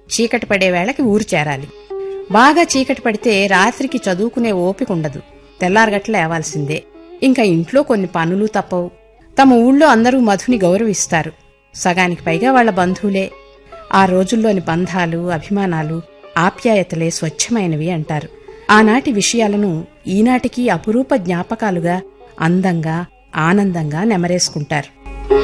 చీకటి పడే వేళకి ఊరు చేరాలి బాగా చీకటి పడితే రాత్రికి చదువుకునే ఓపిక ఉండదు తెల్లారగట్ల లేవాల్సిందే ఇంకా ఇంట్లో కొన్ని పనులు తప్పవు తమ ఊళ్ళో అందరూ మధుని గౌరవిస్తారు సగానికి పైగా వాళ్ళ బంధువులే ఆ రోజుల్లోని బంధాలు అభిమానాలు ఆప్యాయతలే స్వచ్ఛమైనవి అంటారు ఆనాటి విషయాలను ఈనాటికి అపురూప జ్ఞాపకాలుగా అందంగా ఆనందంగా నెమరేసుకుంటారు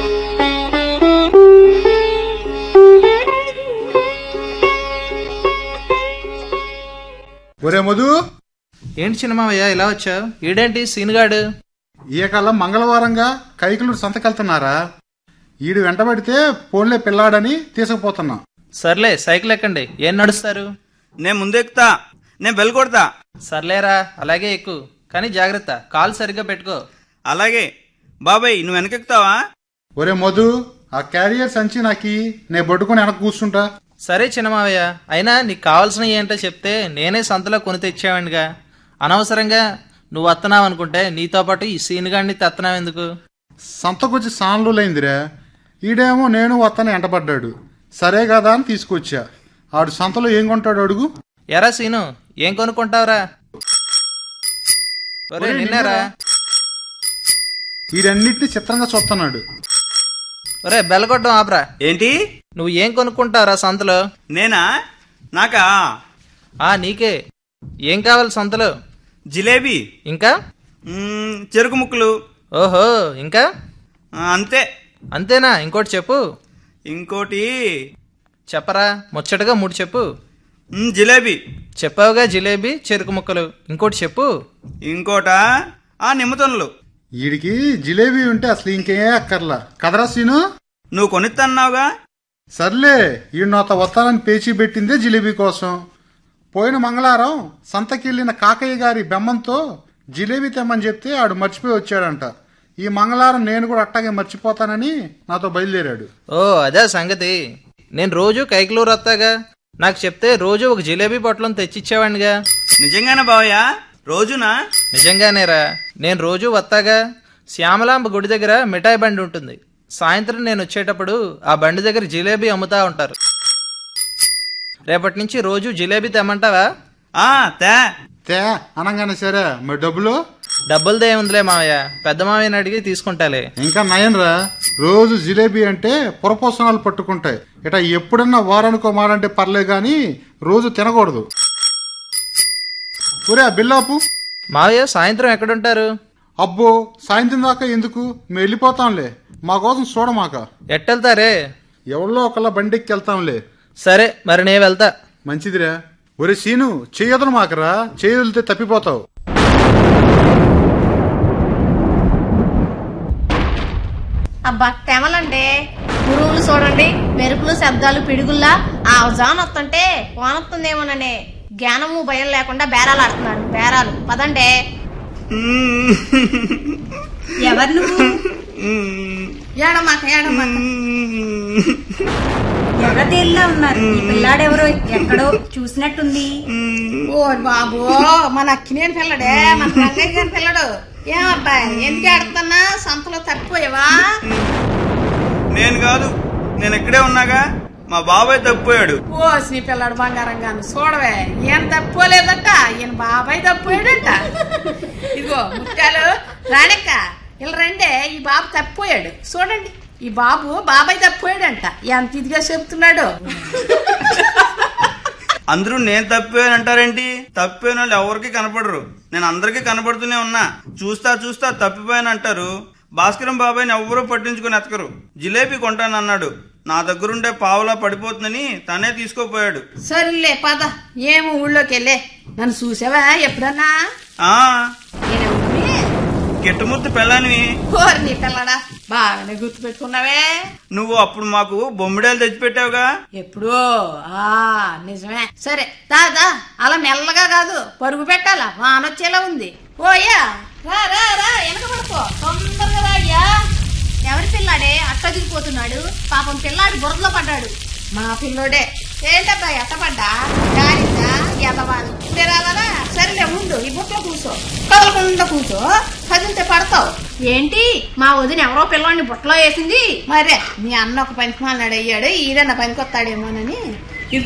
ఒరే మధు ఏంటి చిన్నమావయ్య ఇలా వచ్చావు ఈడేంటి సీనుగాడు ఈకల్లా మంగళవారంగా కైకులు సంతకెళ్తున్నారా ఈడు వెంటబడితే పోన్లే పిల్లాడని తీసుకుపోతున్నా సర్లే సైకిల్ ఎక్కండి ఏం నడుస్తారు నేను ముందెక్కుతా నేను బెల్ కొడతా సర్లేరా అలాగే ఎక్కు కానీ జాగ్రత్త కాలు సరిగ్గా పెట్టుకో అలాగే బాబాయ్ నువ్వు వెనకెక్కుతావా ఒరే మధు ఆ క్యారియర్ సంచి నాకి నే పట్టుకుని వెనక కూర్చుంటా సరే చిన్నమావయ్య అయినా నీకు కావాల్సినవి ఏంటో చెప్తే నేనే సంతలో కొని తెచ్చావండిగా అనవసరంగా నువ్వు వస్తున్నావు అనుకుంటే నీతో పాటు ఈ సీనుగాడిని తెత్తనావు ఎందుకు సంతకొచ్చి సాన్లులైందిరా ఈడేమో నేను వత్తని ఎంటపడ్డాడు సరే కదా అని తీసుకొచ్చా ఆడు సంతలో ఏం కొంటాడు అడుగు ఎరా సీను ఏం కొనుక్కుంటావురా ఒరే నిన్నారా వీడన్నిటిని చిత్రంగా చూస్తున్నాడు ఒరే బెల్లగొట్టం ఆపరా ఏంటి నువ్వు ఏం కొనుక్కుంటావురా సంతలో నేనా నాకా ఆ నీకే ఏం కావాలి సంతలో జిలేబీ ఇంకా మ్మ్, చెరుకు ముక్కలు ఓహో ఇంకా ఆ, అంతే అంతేనా ఇంకోటి చెప్పు ఇంకోటి చెప్పరా ముచ్చటగా మూడు చెప్పు మ్మ్, జిలేబీ చెప్పావుగా జిలేబీ చెరుకు ముక్కలు ఇంకోటి చెప్పు ఇంకోట ఆ నిమ్మతొనలు వీడికి జిలేబీ ఉంటే అసలు ఇంకే అక్కర్లా కదరా సీను నువ్వు కొనిత్తన్నావుగా సర్లే ఈ నాతో వస్తానని పేచీ పెట్టిందే జిలేబీ కోసం పోయిన మంగళవారం సంతకెళ్ళిన కాకయ్య గారి బెమ్మంతో జిలేబీ తెమ్మని చెప్తే ఆడు మర్చిపోయి వచ్చాడంట ఈ మంగళవారం నేను కూడా అట్టాగే మర్చిపోతానని నాతో బయలుదేరాడు ఓ అదే సంగతి నేను రోజు కైకలూరు వస్తాగా నాకు చెప్తే రోజు ఒక జిలేబీ పొట్లం తెచ్చిచ్చేవాడిగా నిజంగానే బావయ్య రోజునా నిజంగానేరా నేను రోజు వస్తాగా శ్యామలాంబ గుడి దగ్గర మిఠాయి బండి ఉంటుంది సాయంత్రం నేను వచ్చేటప్పుడు ఆ బండి దగ్గర జిలేబీ అమ్ముతా ఉంటారు రేపటి నుంచి రోజు జిలేబీ తెమ్మంటావా ఆ తే తే అనగానే సరే మరి డబ్బులు డబ్బులదే ఉందిలే మావయ్య పెద్ద మావయ్యని అడిగి తీసుకుంటాలే ఇంకా నయన్రా రోజు జిలేబీ అంటే పురపోసనాలు పట్టుకుంటాయి ఇట ఎప్పుడన్నా వారానికో మారంటే పర్లే గాని రోజు తినకూడదు ఒరే ఆ బిల్లాపు మావయ్య సాయంత్రం ఎక్కడుంటారు అబ్బో సాయంత్రం దాకా ఎందుకు మేము వెళ్ళిపోతాంలే మా కోసం చూడమాక ఎట్టెళ్తారే ఎవరిలో ఒకళ్ళ బండికి వెళ్తాంలే సరే మరి నేను వెళ్తా మంచిదిరా ఒరే సీను చేయదును మాకరా చేయదిలితే తప్పిపోతావు అబ్బా తెమలండి గురువులు చూడండి మెరుపులు శబ్దాలు పిడుగుల్లా ఆ జాన్ వస్తుంటే వానొస్తుందేమోననే జ్ఞానము భయం లేకుండా బేరాలు ఆడుతున్నారు బేరాలు పదండే ఎవరు నువ్వు ఏడమాక ఏడమాక ఎర్రతీరులా ఉన్నారు ఈ పిల్లాడెవరో ఎక్కడో చూసినట్టుంది ఓ బాబు మన అక్కినేని పిల్లడే మన రంగయ్య గారి పిల్లడు ఏమబ్బాయి ఎందుకు ఆడుతున్నా సంతలో తప్పిపోయావా నేను కాదు నేను ఇక్కడే ఉన్నాగా మా బాబాయ్ తప్పిపోయాడు ఓ నీ పిల్లడు బంగారం గాను చూడవే ఈయన తప్పిపోలేదట ఈయన బాబాయ్ తప్పిపోయాడట ఇదిగో ముత్యాలు రాణెక్క ఇలా రండే ఈ బాబు తప్పిపోయాడు చూడండి ఈ బాబు బాబాయ్ తప్పిపోయాడంట ఎంత ఇదిగా చెప్తున్నాడు అందరూ నేను తప్పిపోయాను అంటారేంటి తప్పిపోయిన వాళ్ళు ఎవరికి కనపడరు నేను అందరికీ కనపడుతూనే ఉన్నా చూస్తా చూస్తా తప్పిపోయాను అంటారు భాస్కరం బాబాయ్ని ఎవ్వరూ పట్టించుకుని ఎతకరు జిలేబీ కొంటానన్నాడు నా దగ్గరుండే పావులా పడిపోతుందని తనే తీసుకోపోయాడు సర్లే పద ఏమో ఊళ్ళోకి వెళ్ళే నన్ను చూసావా ఎప్పుడన్నా ఆ నేనెవరిని? గిట్టమూర్తి పెళ్ళానివి ఓరి నీ పిల్లడా బాగానే గుర్తు పెట్టుకున్నావే నువ్వు అప్పుడు మాకు బొమ్మిడాయలు తెచ్చిపెట్టావుగా ఎప్పుడు ఆ నిజమే సరే దా దా అలా మెల్లగా కాదు పరుగు పెట్టాలా వానొచ్చేలా ఉంది ఓయ్యా రా రా రా వెనక పడుకో తొందరగా రా అయ్యా ఎవరి పిల్లాడే అట్టగిరిపోతున్నాడు పాపం పిల్లాడు బురదలో పడ్డాడు మా పిల్లోడే ఏంటబ్బా ఎట్టపడ్డా గారిందా ఎదవాని ఇప్పుడే రావాలా సరేలే ఉండు ఈ బుట్టలో కూర్చో కదలకుండా కూర్చో కదిలితే పడతావు ఏంటి మా వదిన ఎవరో పిల్లాడిని బుట్టలో వేసింది మరే మీ అన్న ఒక పనికి మాలినాడు అయ్యాడు ఈడన్న పనికి వస్తాడేమోనని